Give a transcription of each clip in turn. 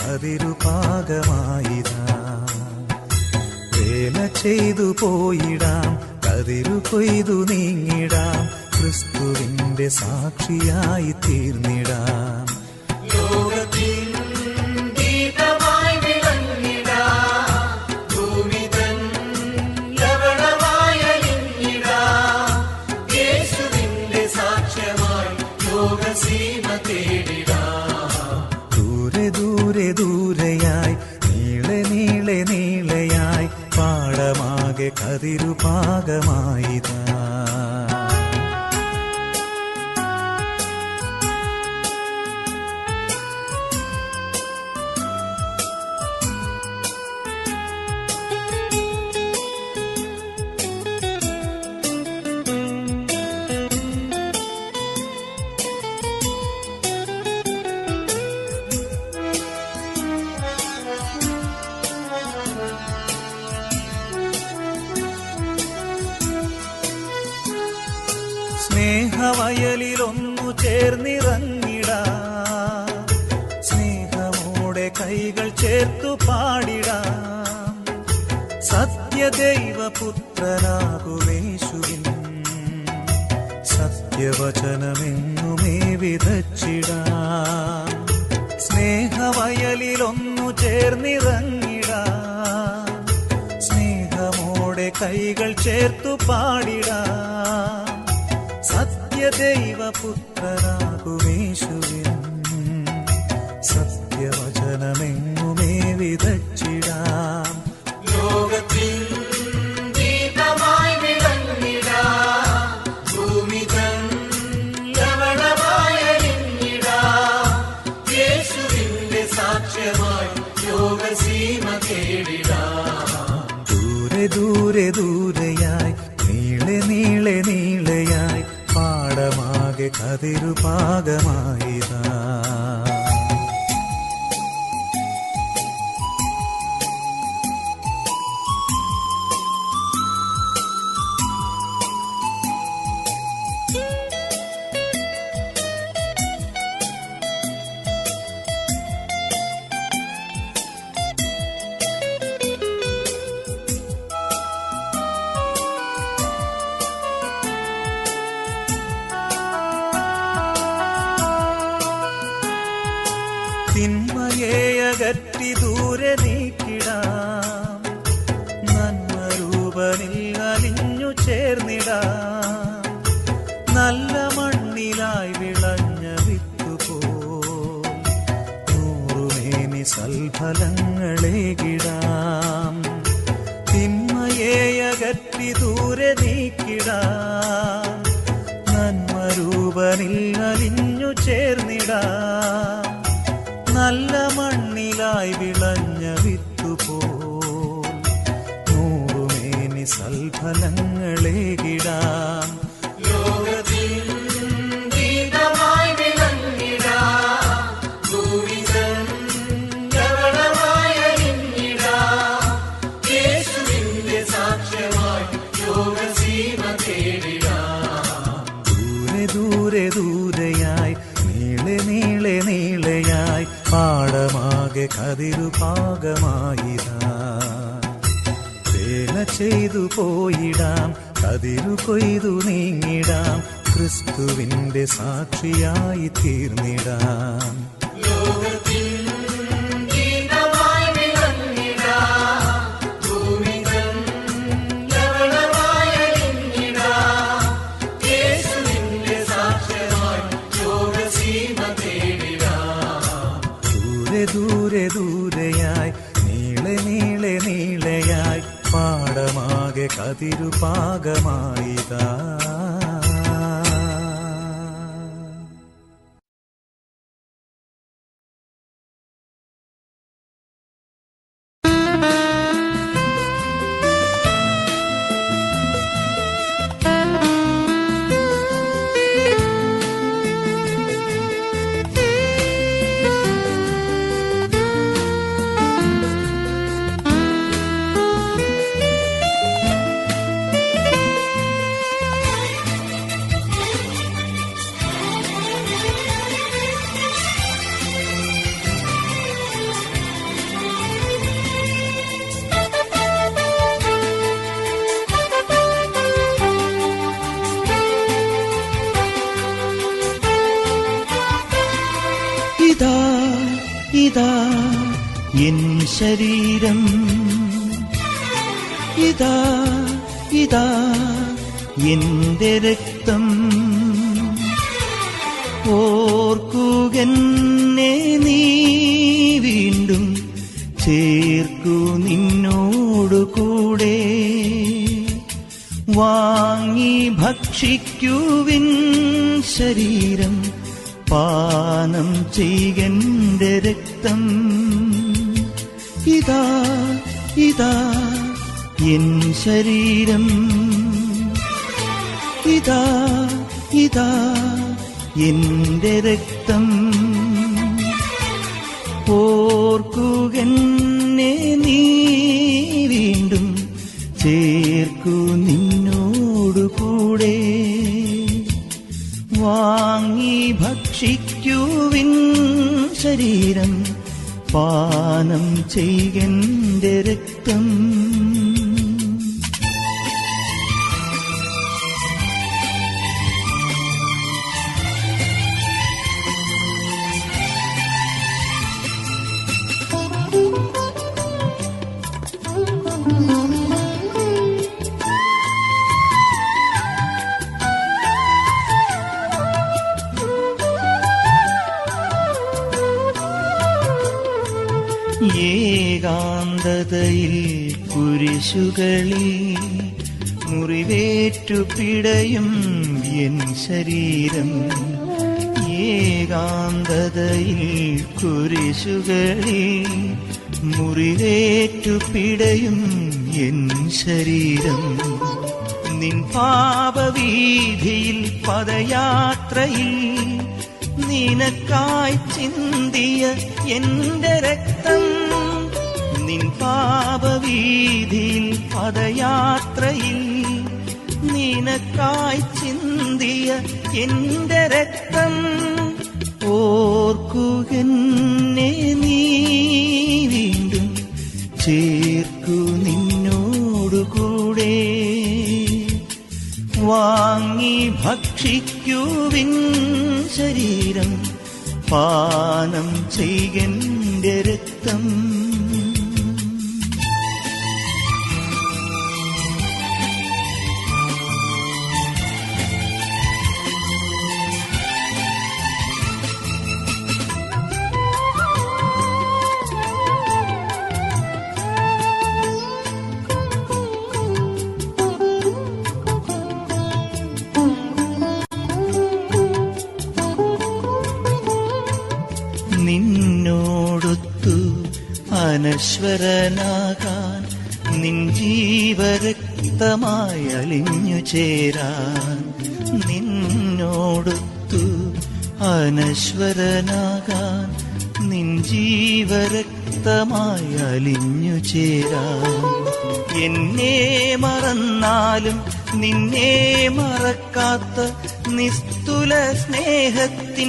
കതിരു പാകമായിതാ വേല ചെയ്തു പോയിടാം കതിരു കൊയ്തു നീങ്ങിടാം ക്രിസ്തുവിന്റെ സാക്ഷിയായി തീർന്നിടാം ലോകത്തിൻ ദീപമായി വിളങ്ങിടാം. ഭൂമിതൻ ലവണമായി അലിഞ്ഞിടാം. യേശുവിന്റെ സാക്ഷ്യമായി ലോകസീമ തേടിടാം ദൂരെ ദൂരെ ദൂരെയായി നീളെ നീളെ നീളയായി പാടമാകെ കതിരു പാകമായിതാ സ്നേഹവയലിലൊന്നു ചേർന്നിറങ്ങിടാം സ്നേഹമോടെ കൈകൾ ചേർത്തു പാടിടാം സത്യദൈവപുത്രനാകുമേശുവിൻ സത്യവചനമെന്നുമേ വിതച്ചിടാം സ്നേഹവയലിലൊന്നു ചേർന്നിറങ്ങിടാം സ്നേഹമോടെ കൈകൾ ചേർത്തു പാടിടാം സത്യദൈവപുത്രനാകുമേശുവിൻ സത്യവചനമെങ്ങുമേ വിതച്ചിടാം ലോകത്തിൻ ദീപമായി വിളങ്ങിടാം. ഭൂമിതൻ ലവണമായി അലിഞ്ഞിടാം. യേശുവിന്റെ സാക്ഷ്യമായി ലോകസീമ തേടിടാം ദൂരെ ദൂരെ ദൂരെയായി നീളെ നീളെ നീളയായി പാടമാകെ കതിരു പാകമായിതാ തിന്മയെ അകറ്റി ദൂരെ നീക്കിടാം നന്മരൂപനിൽ അലിഞ്ഞു ചേർന്നിടാം നല്ല മണ്ണിലായി വിളഞ്ഞ വിത്തുപോൽ നൂറുമേനി സൽഫലങ്ങളേകിടാം തിന്മയെ അകറ്റി ദൂരെ നീക്കിടാം നന്മരൂപനിൽ അലിഞ്ഞു ചേർന്നിടാം നല്ല മണ്ണിലായി വിളഞ്ഞ വിത്തുപോൽ നൂറുമേനി സൽഫലങ്ങളേകിടാം ലോകത്തിൻ ദീപമായി വിളങ്ങിടാം. ഭൂമിതൻ ലവണമായി അലിഞ്ഞിടാം. യേശുവിന്റെ സാക്ഷ്യമായി ലോകസീമ തേടിടാം ദൂരെ ദൂരെ ദൂരെയായി നീളെ നീളെ നീളയായി പാടമാകെ കതിരു പാകമായിതാ വേല ചെയ്തു പോയിടാം കതിരു കൊയ്തു നീങ്ങിടാം ക്രിസ്തുവിന്റെ സാക്ഷിയായി തീർന്നിടാം ലോകത്തിൻ ദീപമായി വിളങ്ങിടാം. ഭൂമിതൻ ലവണമായി അലിഞ്ഞിടാം. യേശുവിന്റെ സാക്ഷ്യമായി ലോകസീമ തേടിടാം ദൂരെ ദൂരെ ദൂരെയായി നീളെ നീളെ നീളയായി പാടമാകെ കതിരു പാകമായിതാ യേശുവിൻ ഇതാ എൻ ശരീരം ഇതാ ഇതാ എന്റെ രക്തം ഓർക്കുകന്നെ നീ വീണ്ടും ചേർക്കൂ നിന്നോടു കൂടെ വാങ്ങി ഭക്ഷിക്കുവിൻ ശരീരം പാനം ചെയ്യന്റെ രക്തം ഇതാ ഇതാ എൻ ശരീരം ഇതാ ഇതാ എന്റെ രക്തം ഓർക്കുകന്നെ നീ വീണ്ടും ചേർക്കൂ നിന്നോടു കൂടെ വാങ്ങി ഭക്ഷിക്കുവിൻ ശരീരം പാനം ചെയ്യന്റെ രക്തം ഏകാന്തതയിൽ കുരിശുകളിൽ മുറിവേറ്റു പിടയും എൻ ശരീരം ഏകാന്തതയിൽ കുരിശുകളിൽ മുറിവേറ്റു പിടയും എൻ ശരീരം നിൻ പാപവീതിയിൽ പദയാത്രയിൽ നിനക്കായി ചിന്തിയ എന്റെ രക്തം നിൻ പാപവീതിയിൽ പദയാത്രയിൽ നിനക്കായി ചിന്തിയ എന്റെ രക്തം ഓർക്കുകന്നെ നീ വീണ്ടും ചേർക്കു നിന്നോടു കൂടെ വാങ്ങി ഭക്ഷിക്കുവിൻ ശരീരം പാനം ചെയ്യന്റെ രക്തം നിന്നോടൊത്തു അനശ്വരനാകാൻ നിൻ ജീവരക്തമായി അലിഞ്ഞു ചേരാൻ നിന്നോടൊത്തു അനശ്വരനാകാൻ നിൻ ജീവരക്തമായി അലിഞ്ഞു ചേരാൻ എന്നെ മറന്നാലും നിന്നെ മറക്കാത്ത നിസ്തുല സ്നേഹത്തിൻ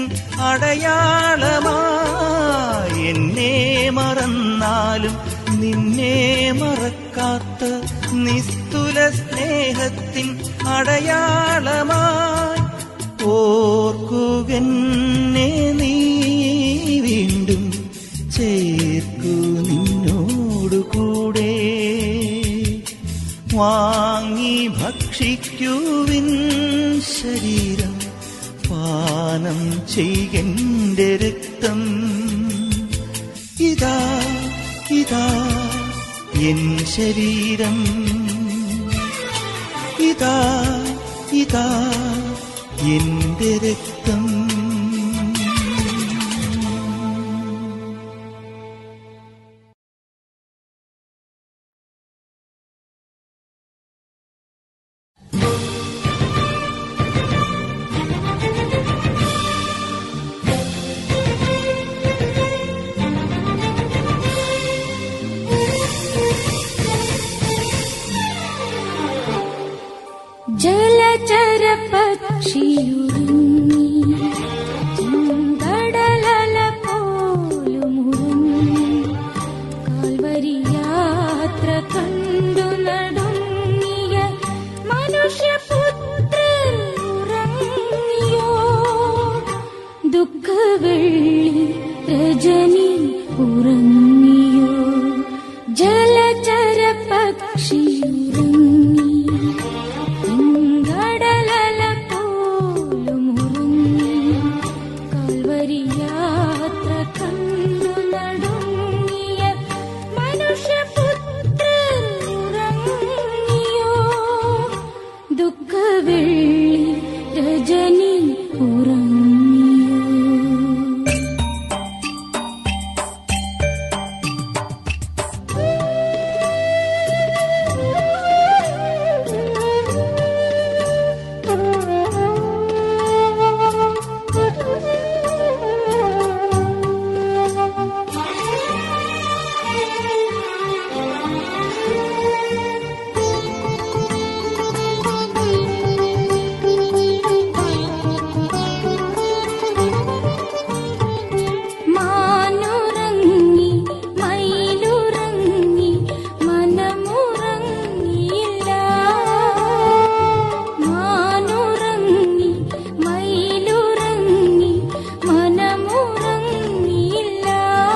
അടയാളമായി എന്നെ മറന്നാലും നിന്നെ മറക്കാത്ത നിസ്തുല സ്നേഹത്തിൻ അടയാളമായി ഓർക്കുകന്നെ നീ വീണ്ടും ചേർക്കൂ നിന്നോടു കൂടെ വാങ്ങി ഭക്ഷിക്കുവിൻ ശരീരം പാനം ചെയ്യന്റെ രക്തം ഇതാ ഇതാ എൻ ശരീരം ഇതാ ഇതാ എന്റെ രക്തം ജലചര പക്ഷിയുരുങ്ങി കടലല പോലുമുറങ്ങി കാൽവരി യാത്ര കണ്ടു നടുങ്ങിയ മനുഷ്യപുത്രർ ഉറങ്ങിയോ ദുഃഖവെള്ളി രജനി ഉറങ്ങിയോ ജലചര പക്ഷി ഉറങ്ങി കടലല പോലും ഉറങ്ങി കാൽവരി യാത്ര കണ്ടു നടുങ്ങിയ മനുഷ്യപുത്രർ ഉറങ്ങിയോ ദുഃഖവെള്ളി രജനി ഉറങ്ങിയോ മാനുറങ്ങി മയിലുറങ്ങി മനമുറങ്ങിയില്ല മാനുറങ്ങി മയിലുറങ്ങി മനമുറങ്ങിയില്ല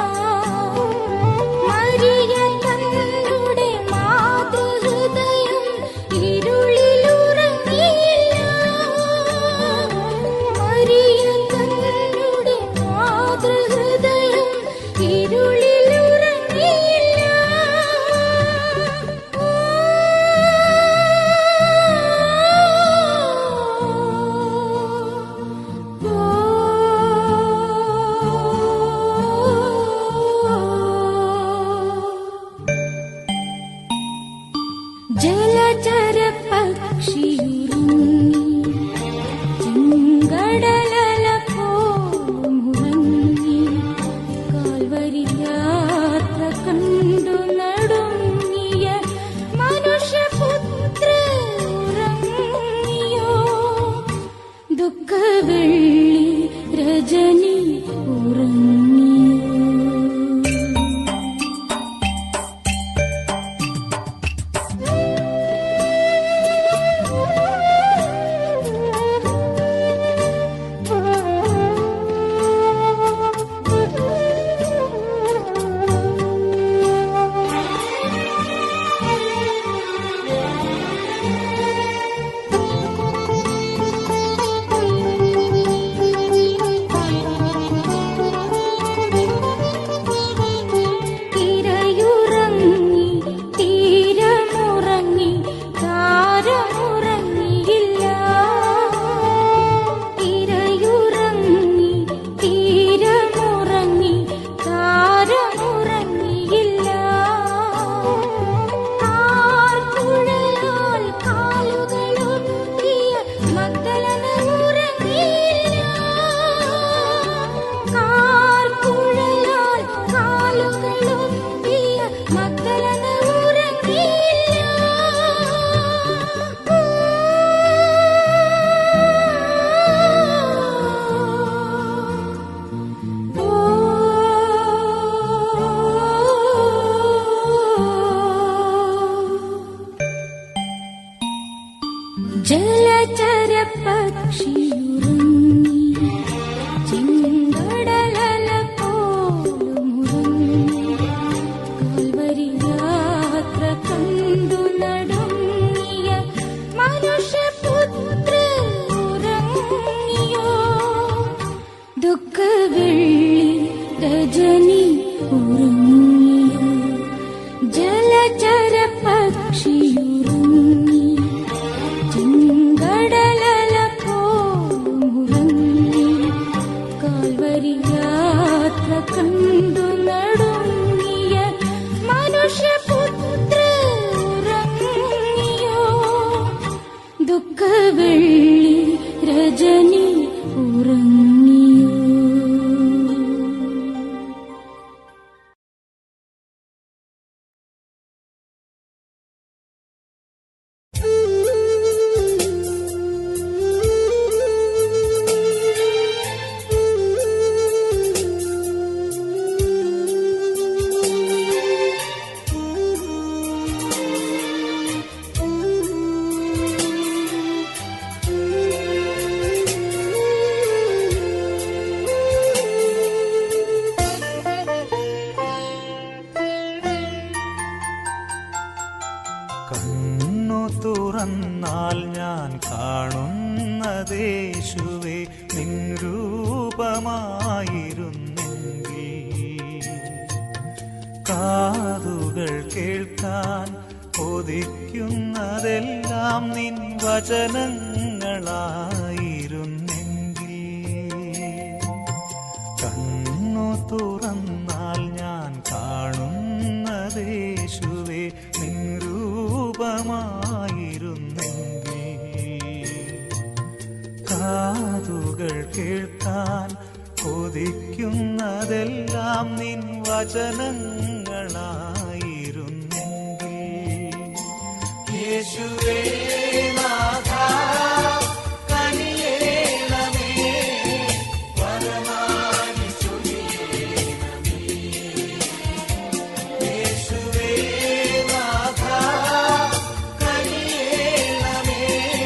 മരിയ തന്നുടെ മാതൃഹൃദയം ഇരുളിലുറങ്ങിയില്ല മരിയ തന്നുടെ മാതൃഹൃദയം ഇരുളിലുറങ്ങിയില്ല ജലചര പക്ഷിയുറങ്ങി ചെങ്കടലല പോമുറങ്ങി കാൽവരി യാത്ര കണ്ടു നടുങ്ങിയ മനുഷ്യപുത്ര ഉറങ്ങിയോ ദുഃഖവെള്ളി രജനി ഉറങ്ങിയോ തിരയുറങ്ങി തീരമുറങ്ങി താരമുറങ്ങിയില്ല തിരയുറങ്ങി തീരമുറങ്ങി താരമുറങ്ങിയില്ല കാർക്കുഴലാൽ കാലുകളൊത്തിയ മഗ്ദലന ഉറങ്ങിയില്ല കാർക്കുഴലാൽ കാലുകളൊത്തിയ മഗ്ദലന ഉറങ്ങിയില്ല ജലചര പക്ഷിയുറങ്ങി ചെങ്കടലല പോലുമുറങ്ങി കാൽവരി യാത്ര കണ്ടു നടുങ്ങിയ മനുഷ്യപുത്ര ഉറങ്ങിയോ ദുഃഖവെള്ളി രജനി ഉറങ്ങിയോ ജലചര പക്ഷിയുറങ്ങി ചെങ്കടലല പോലുമുറങ്ങി കാൽവരി യാത്ര കണ്ടു നടുങ്ങിയ മനുഷ്യപുത്ര ഉറങ്ങിയോ ദുഃഖവെള്ളി രജനി ഉറങ്ങിയോ തുറന്നാൽ ഞാൻ കാണുന്നതേശുവേ നിൻരൂപമായിരുന്നെങ്കിൽ കാതുകൾ കേൾക്കാൻ കൊതിക്കുന്നതെല്ലാം നിൻ വചനങ്ങളായിരുന്നെങ്കിൽ കണ്ണു തുറന്നാൽ ഞാൻ കാണുന്നതേശുവേ നിൻരൂപമായിരുന്നെങ്കിൽ കാതുകൾ കേൾക്കാൻ കൊതിക്കുന്നതെല്ലാം നിൻ വചനങ്ങളായിരുന്നെങ്കിൽ യേശുവേ നാഥ കനിയേണമേ വരമാരി ചൊരിയേണമേ യേശുവേ നാഥ കനിയേണമേ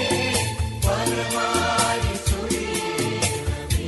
വരമാരി ചൊരിയേണമേ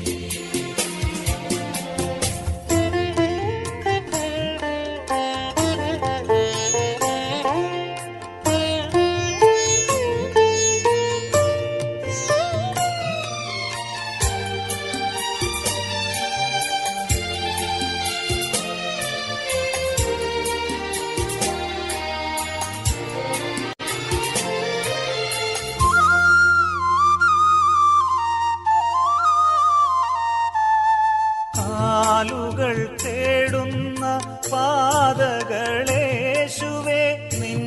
കാലുകൾ തേടുന്ന പാതകളേശുവേ നിൻ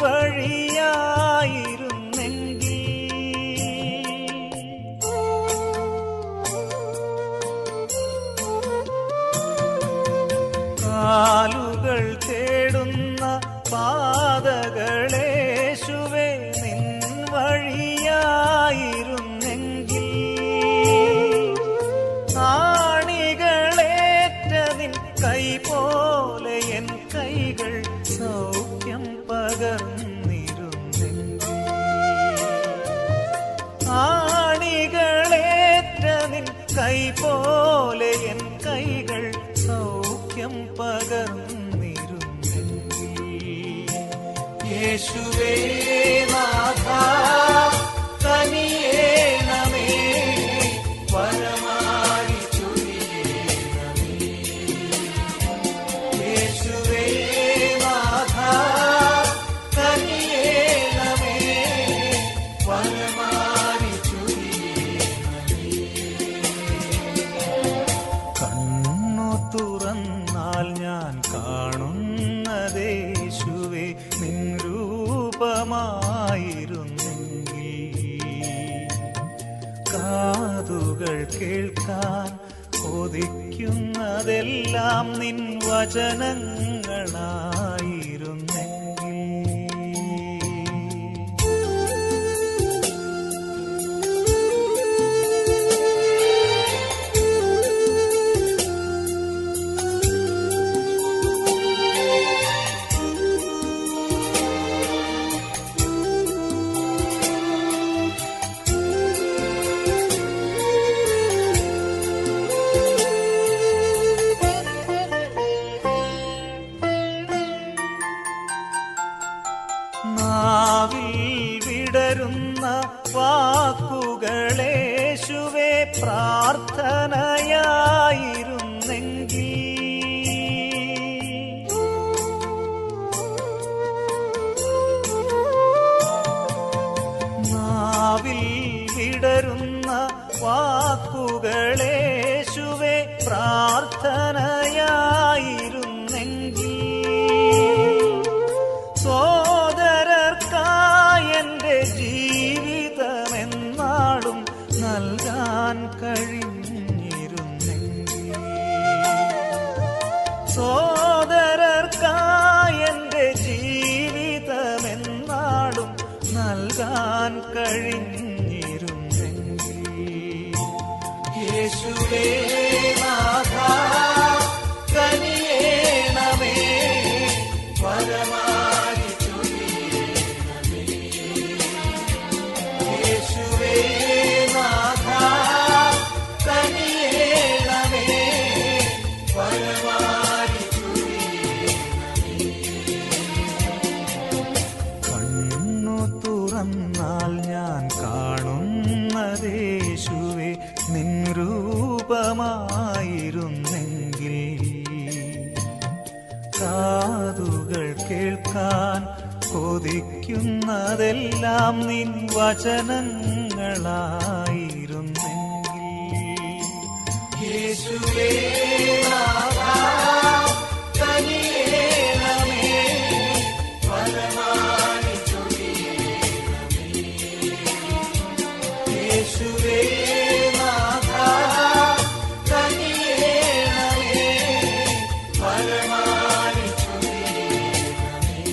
വഴിയായിരുന്നെങ്കിൽ കാലുകൾ തേടുന്ന പാതകളേശുവേ നിൻ വഴിയായിരുന്നെങ്കിൽ ആണികളേറ്റ നിൻ കൈ പോലെ എൻ കൈകൾ സൗഖ്യം പകർന്നിരുന്നെങ്കിൽ ആണികളേറ്റ നിൻ കൈ പോലെ എൻ കൈകൾ സൗഖ്യം പകർന്നിരുന്നെങ്കിൽ യേശുവേ നാഥ കനിയേണമേ വരമാരി ചൊരിയേണമേ യേശുവേ നാഥ കനിയേണമേ വരമാരി ചൊരിയേണമേ കണ്ണു തുറന്നാൽ ഞാൻ കാണുന്നതേശുവേ നിൻ രൂപമായിരുന്നെങ്കിൽ കാതുകൾ കേൾക്കാൻ കൊതിക്കുന്നതെല്ലാം നിൻ വചനങ്ങളായിരുന്നെങ്കിൽ നാവിൽ വിടരുന്ന വാക്കുകളേശുവേ പ്രാർത്ഥനയായിരുന്നെങ്കിൽ നാവിൽ വിടരുന്ന വാക്കുകളേശുവേ പ്രാർത്ഥനയായിരുന്നെങ്കിൽ സോദരർക്കായെന്റെ ജീവിതമെന്നാളും നൽകാൻ കഴിഞ്ഞിരുന്നെങ്കിൽ സോദരർക്കായെന്റെ ജീവിതമെന്നാളും നൽകാൻ കഴിഞ്ഞിരുന്നെങ്കിൽ യേശുവേ നാഥ കനിയേണമേ വരമാരി ചൊരിയേണമേ യേശുവേ നാഥ കനിയേണമേ വരമാരി ചൊരിയേണമേ കണ്ണു തുറന്ന കാതുകൾ കേൾക്കാൻ കൊതിക്കുന്നതെല്ലാം നിൻ വചനങ്ങളായിരുന്നെങ്കിൽ യേശുവേ നാഥാ, കനിയേണമേ, ഫലമായി ചൊരിയണമേ. യേശുവേ നാഥാ, കനിയേണമേ, ഫലമായി ചൊരിയണമേ.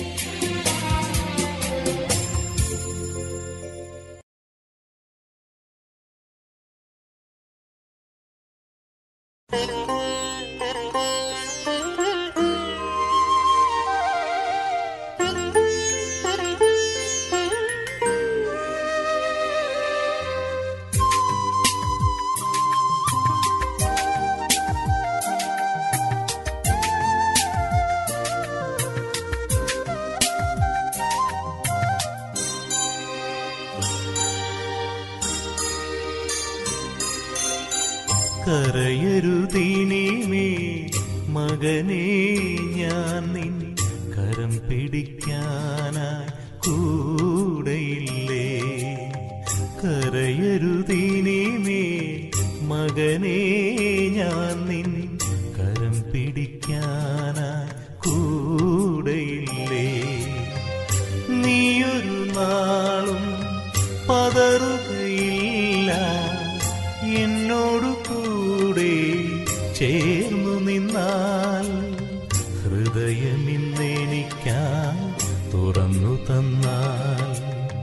കരയരുതീനീമേ മകനെ ഞാൻ നിൻ കരം പിടിക്കാനായി കൂടെയില്ലേ കരയരുതീനീമേ മകനെ ഞാൻ നിൻ കരം പിടിക്കാനായി കൂടെയില്ലേ നീയൊരു നാളും പതറുകയില്ല എന്നോടു കൂടെ ചേർന്നു നിന്നാൽ ഹൃദയമിന്നെനിക്കാൻ തുറന്നു തന്നാൽ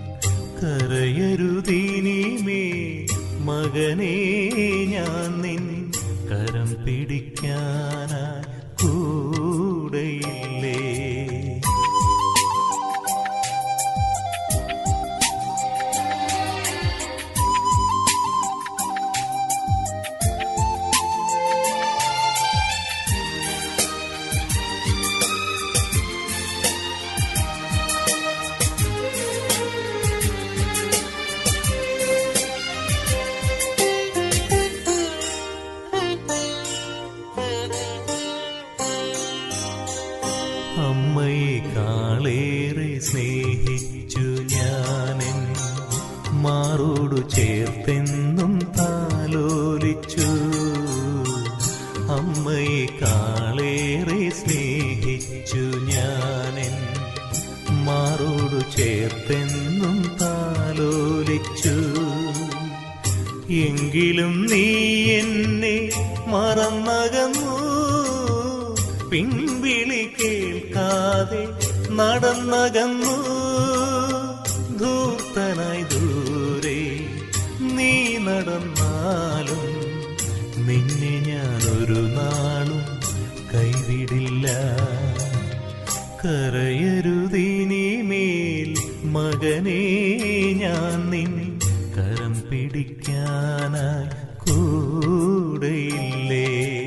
കരയരുതീനീമേ മകനെ ഞാൻ നിൻ കരം പിടിക്കാനായി കൂടെയില്ലേ അമ്മയെ കാളേറെ സ്നേഹിച്ചു ഞാനെൻ മാറോടു ചേർത്തെന്നും താലോലിച്ചു അമ്മയെ കാളേറെ സ്നേഹിച്ചു ഞാനെൻ മാറോടു ചേർത്തെന്നും താലോലിച്ചു എങ്കിലും നീ എന്നെ മറന്നകന്നു പിൻവിളി കേൾക്കാതെ നടന്നകന്നു ധൂർത്തനായി ദൂരെ നീ നടന്നാലും നിന്നെ ഞാനൊരു നാളും കൈവിടില്ല കരയരുതിനിമേൽ മകനെ ഞാൻ നിൻ കരം പിടിക്കാനായി കൂടെയില്ലേ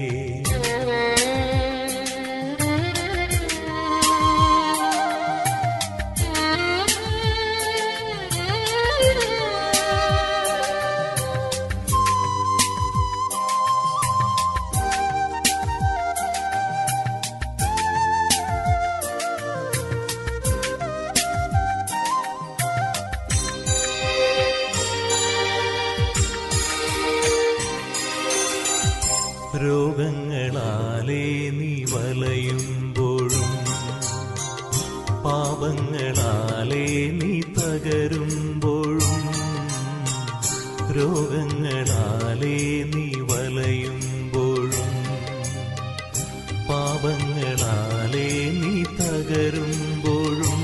രോഗങ്ങളാലേ നീ വലയുമ്പോഴും പാപങ്ങളാലേ നീ തകരുമ്പോഴും രോഗങ്ങളാലേ നീ വലയുമ്പോഴും പാപങ്ങളാലേ നീ തകരുമ്പോഴും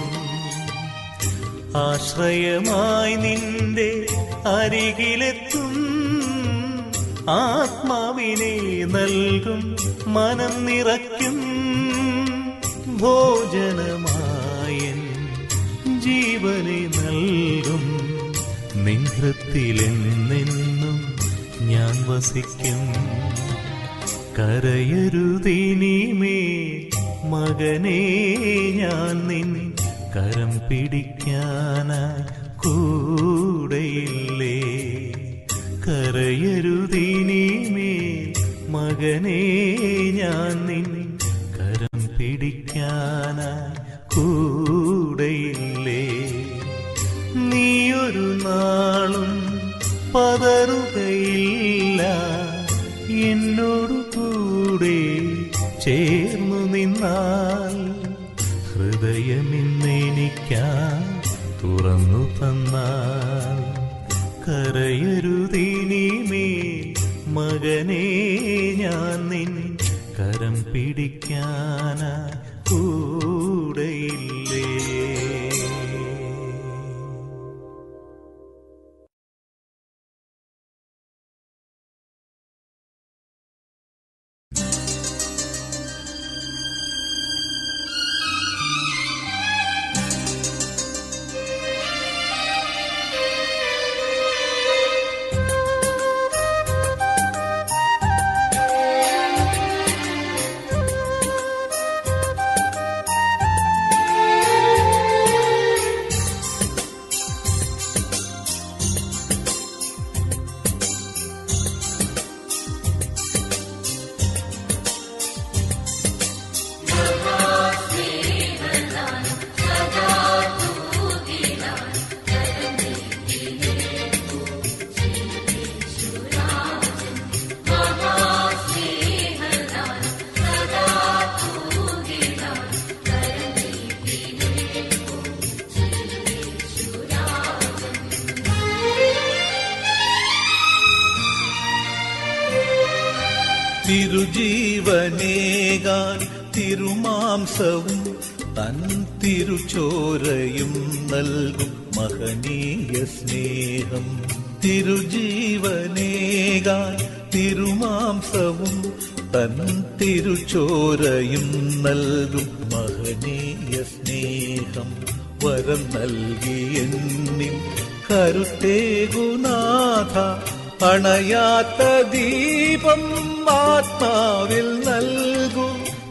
ആശ്രയമായി നിന്റെ അരികിലെത്തും ആത്മാവിനെ നൽകും മനം നിറയ്ക്കും ഭോജനമായൻ ജീവനെ നൽകും നിഹൃത്തിലെന്നെന്നും ഞാൻ വസിക്കും കരയരുതിനിമേ മകനെ ഞാൻ നിൻ കരം പിടിക്കാനായി കൂടെയില്ലേ കരയരുതിനിമേ മകനെ ഞാൻ നിൻ കരം പിടിക്കാനായി കൂടെയില്ലേ നീയൊരു നാളും പതറുകയില്ല എന്നോടു കൂടെ ചേർന്നു നിന്നാൽ ഹൃദയമിന്നെനിക്കാ തുറന്നു തന്നാൽ കരയരുതിനിമേൽ മകനേ ഞാൻ നിൻ കരം പിടിക്കാനായി കൂടെയില്ലേ തിരുജീവനേകാൻ തിരുമാംസവും തൻ തിരുചോരയും നൽകും മഹനീയ സ്നേഹം തിരുജീവനേകാൻ തിരുമാംസവും തൻ തിരുചോരയും നൽകും മഹനീയ സ്നേഹം വരം നൽകി എന്നിൽ കരുത്തേകുനാഥ അണയാത്ത ദീപം ആത്മാവിൽ നൽകൂ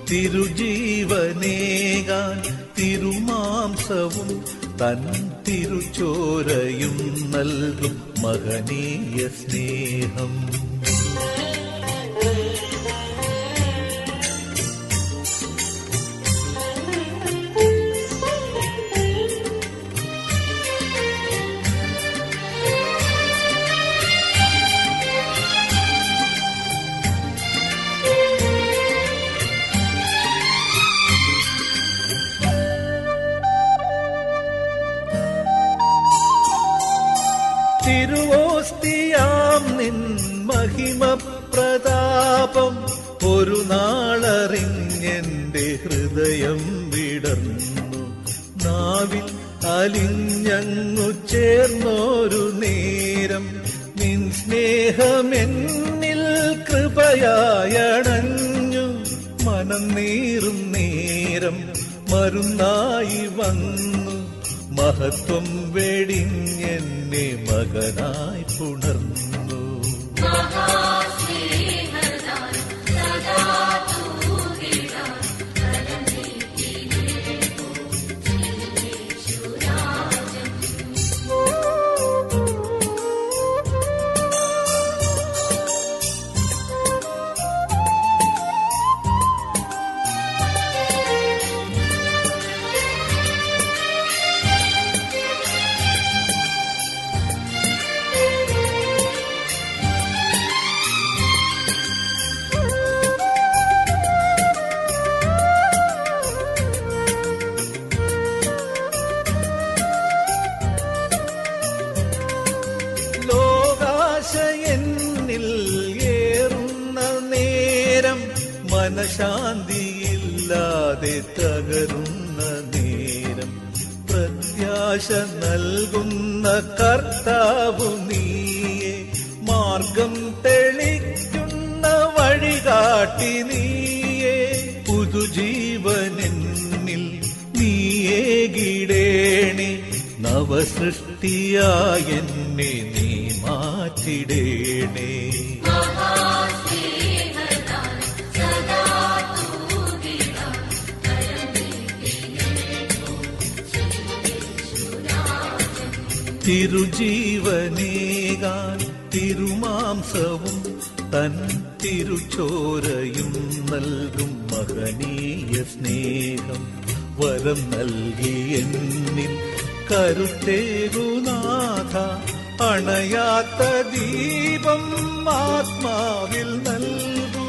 തിരുജീവനേകാൻ തിരുമാംസവും തൻ തിരുചോരയും നൽകും മഹനീയ സ്നേഹം തിരുവോസ്തിയാം നിൻ മഹിമ പ്രതാപം ഒരു നാളറിഞ്ഞെന്റെ ഹൃദയം വിടർന്നു നാവിൽ അലിഞ്ഞങ്ങു ചേർന്നൊരു നേരം നിൻ സ്നേഹമെന്നിൽ കൃപയായണഞ്ഞു മനം നീറും നേരം മരുന്നായി വന്നു മഹത്വം വെടിഞ്ഞെന്നെ മകനായി പുണർന്നു ലോകാശ എന്നിൽ ഏറുന്ന നേരം മനശാന്തിയില്ലാതെ തകരുന്ന നേരം പ്രത്യാശ നൽകുന്ന കർത്താവു നീയെ മാർഗം തെളിക്കുന്ന വഴികാട്ടി നീയെ പുതുജീവനെന്നിൽ നീയേ ഗിടേണേ നവസൃഷ്ടിയായ എന്നെ നീ മാറ്റിടേണേ തിരുജീവനേകാൻ തിരുമാംസവും തൻ തിരുച്ചോരയും നൽകും മഹനീയ സ്നേഹം വരം നൽകി എന്നിൽ കരുത്തേകുനാഥ അണയാത്ത ദീപം ആത്മാവിൽ നൽകൂ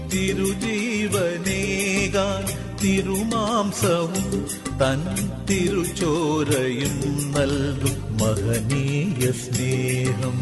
തിരുജീവനേകാൻ തിരുമാംസവും തൻ തിരുച്ചോരയും നൽകും മഹനീയ സ്നേഹം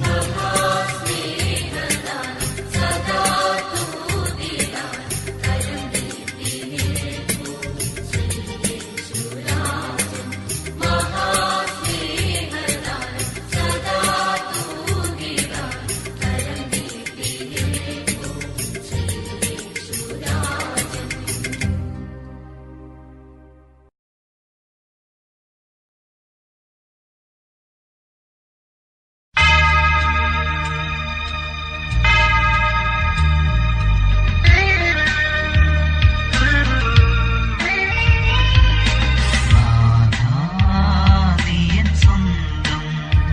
നീയൻ സ്വന്തം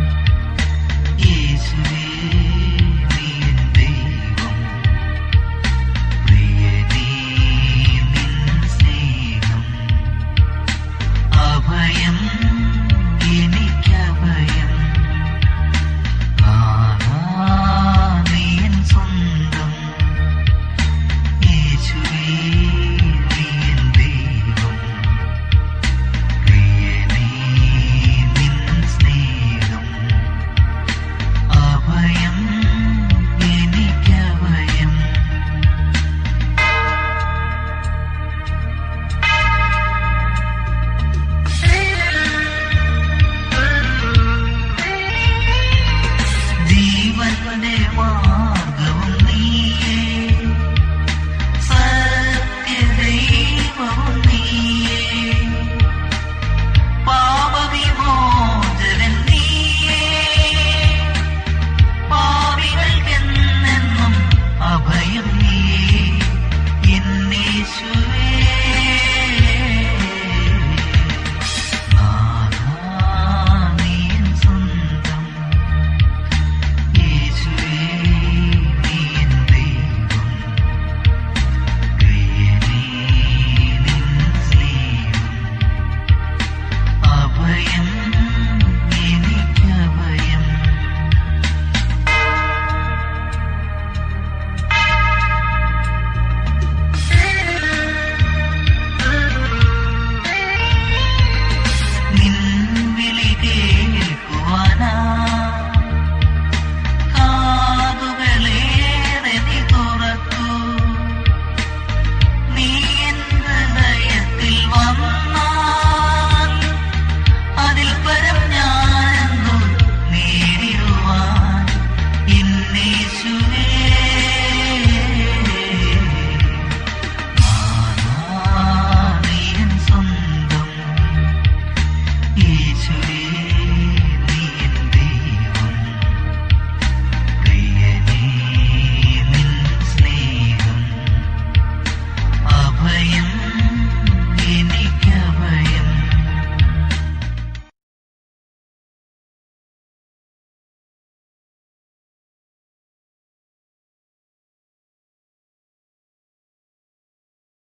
യേശുവേ നീയൻ ദൈവം പ്രിയനേ നിൻ സ്നേഹം അഭയം എനിക്കഭയം ആഹാ നീയൻ സ്വന്തം യേശുവേ നീയൻ ദൈവം പ്രിയനേ നിൻ സ്നേഹം അഭയം എനിക്കഭയം ജീവന്റെ മാർഗവും നീയേ സത്യദൈവവും നീയേ പാപവിമോചകൻ നീയേ പാപികൾക്കെന്നെന്നും അഭയം നീയേ എന്നേശുവേ